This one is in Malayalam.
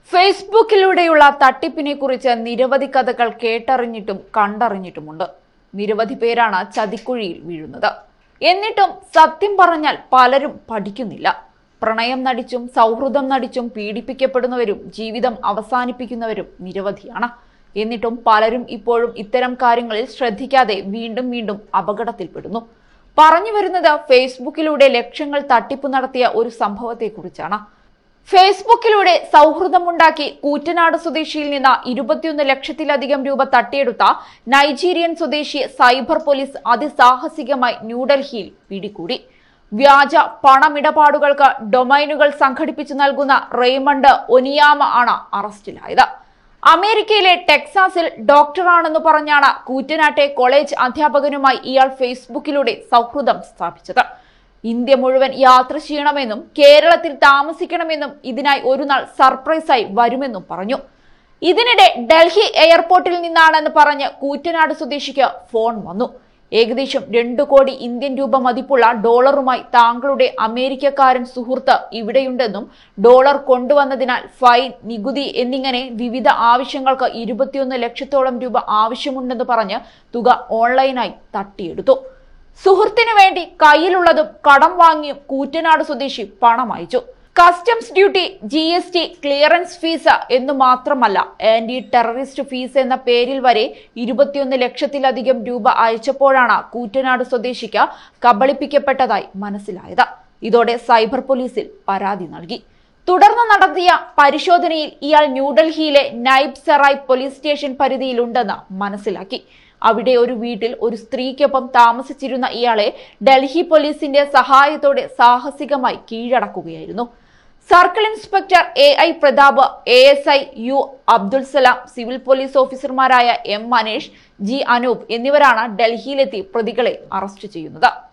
ഫേസ്ബുക്കിലൂടെയുള്ള തട്ടിപ്പിനെ കുറിച്ച് നിരവധി കഥകൾ കേട്ടറിഞ്ഞിട്ടും കണ്ടറിഞ്ഞിട്ടുമുണ്ട് നിരവധി പേരാണ് ചതിക്കുഴിയിൽ വീഴുന്നത് എന്നിട്ടും സത്യം പറഞ്ഞാൽ പലരും പഠിക്കുന്നില്ല പ്രണയം നടിച്ചും സൗഹൃദം നടിച്ചും പീഡിപ്പിക്കപ്പെടുന്നവരും ജീവിതം അവസാനിപ്പിക്കുന്നവരും നിരവധിയാണ് എന്നിട്ടും പലരും ഇപ്പോഴും ഇത്തരം കാര്യങ്ങളിൽ ശ്രദ്ധിക്കാതെ വീണ്ടും വീണ്ടും അപകടത്തിൽപ്പെടുന്നു പറഞ്ഞു വരുന്നത് ഫേസ്ബുക്കിലൂടെ ലക്ഷങ്ങൾ തട്ടിപ്പ് നടത്തിയ ഒരു സംഭവത്തെക്കുറിച്ചാണ് ഫേസ്ബുക്കിലൂടെ സൗഹൃദമുണ്ടാക്കി കൂറ്റനാട് സ്വദേശിയിൽ നിന്ന് ഇരുപത്തിയൊന്ന് ലക്ഷത്തിലധികം രൂപ തട്ടിയെടുത്ത നൈജീരിയൻ സ്വദേശിയെ സൈബർ പോലീസ് അതിസാഹസികമായി ന്യൂഡൽഹിയിൽ പിടികൂടി വ്യാജ പണമിടപാടുകൾക്ക് ഡൊമൈനുകൾ സംഘടിപ്പിച്ചു നൽകുന്ന റെയ്മണ്ട് ഒനിയാമ ആണ് അറസ്റ്റിലായത് അമേരിക്കയിലെ ടെക്സാസിൽ ഡോക്ടറാണെന്ന് പറഞ്ഞാണ് കൂറ്റനാട്ടെ കോളേജ് അധ്യാപകനുമായി ഇയാൾ ഫേസ്ബുക്കിലൂടെ സൗഹൃദം സ്ഥാപിച്ചത് ഇന്ത്യ മുഴുവൻ യാത്ര ചെയ്യണമെന്നും കേരളത്തിൽ താമസിക്കണമെന്നും ഇതിനായി ഒരു നാൾ സർപ്രൈസായി വരുമെന്നും പറഞ്ഞു ഇതിനിടെ ഡൽഹി എയർപോർട്ടിൽ നിന്നാണെന്ന് പറഞ്ഞ് കൂറ്റനാട് സ്വദേശിക്ക് ഫോൺ വന്നു ഏകദേശം രണ്ടു കോടി ഇന്ത്യൻ രൂപ മതിപ്പുള്ള ഡോളറുമായി താങ്കളുടെ അമേരിക്കക്കാരൻ സുഹൃത്ത് ഇവിടെയുണ്ടെന്നും ഡോളർ കൊണ്ടുവന്നതിനാൽ ഫൈൻ നികുതി എന്നിങ്ങനെ വിവിധ ആവശ്യങ്ങൾക്ക് ഇരുപത്തിയൊന്ന് ലക്ഷത്തോളം രൂപ ആവശ്യമുണ്ടെന്ന് പറഞ്ഞ് തുക ഓൺലൈനായി തട്ടിയെടുത്തു സുഹൃത്തിനു വേണ്ടി കയ്യിലുള്ളതും കടം വാങ്ങിയും കൂറ്റനാട് സ്വദേശി പണം അയച്ചു customs duty G S T clearance fees എന്ന് മാത്രമല്ല ആന്റി ടെററിസ്റ്റ് ഫീസ് എന്ന പേരിൽ വരെ ഇരുപത്തിയൊന്ന് ലക്ഷത്തിലധികം രൂപ അയച്ചപ്പോഴാണ് കൂറ്റനാട് സ്വദേശിക്ക് കബളിപ്പിക്കപ്പെട്ടതായി മനസ്സിലായത് ഇതോടെ സൈബർ പോലീസിൽ പരാതി നൽകി തുടർന്ന് നടത്തിയ പരിശോധനയിൽ ഇയാൾ ന്യൂഡൽഹിയിലെ നൈബ് സെറായ് പോലീസ് സ്റ്റേഷൻ പരിധിയിലുണ്ടെന്ന് മനസ്സിലാക്കി അവിടെ ഒരു വീട്ടിൽ ഒരു സ്ത്രീക്കൊപ്പം താമസിച്ചിരുന്ന ഇയാളെ ഡൽഹി പോലീസിന്റെ സഹായത്തോടെ സാഹസികമായി കീഴടക്കുകയായിരുന്നു circle inspector A I Prathap A S I U Abdul Salam civil police ഓഫീസർമാരായ എം മനേഷ് ജി അനൂപ് എന്നിവരാണ് ഡൽഹിയിലെത്തി പ്രതികളെ അറസ്റ്റ് ചെയ്യുന്നത്